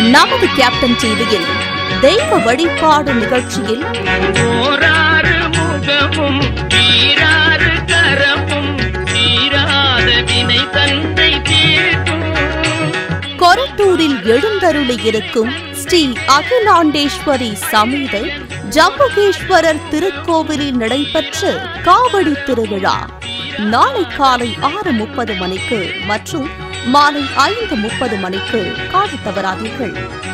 நமது கேப்டன் டிவியில் தெய்வ வழிபாடு நிகழ்ச்சியில் ஓராறு முகமும் ஈராறு கரமும் தீராத வினை தன்னை தீர்க்கும் கொரட்டூரில் எழுந்தருளி இருக்கும் ஸ்ரீ அகிலாண்டேஸ்வரி சமேத ஜம்புகேஸ்வரர் திருக்கோவிலில் நடைபெற்ற காவடி திருவிழா நாளை காலை ஆறு முப்பது மணிக்கு மற்றும் மாலை ஐந்து முப்பது மணிக்கு காண தவறாதீர்கள்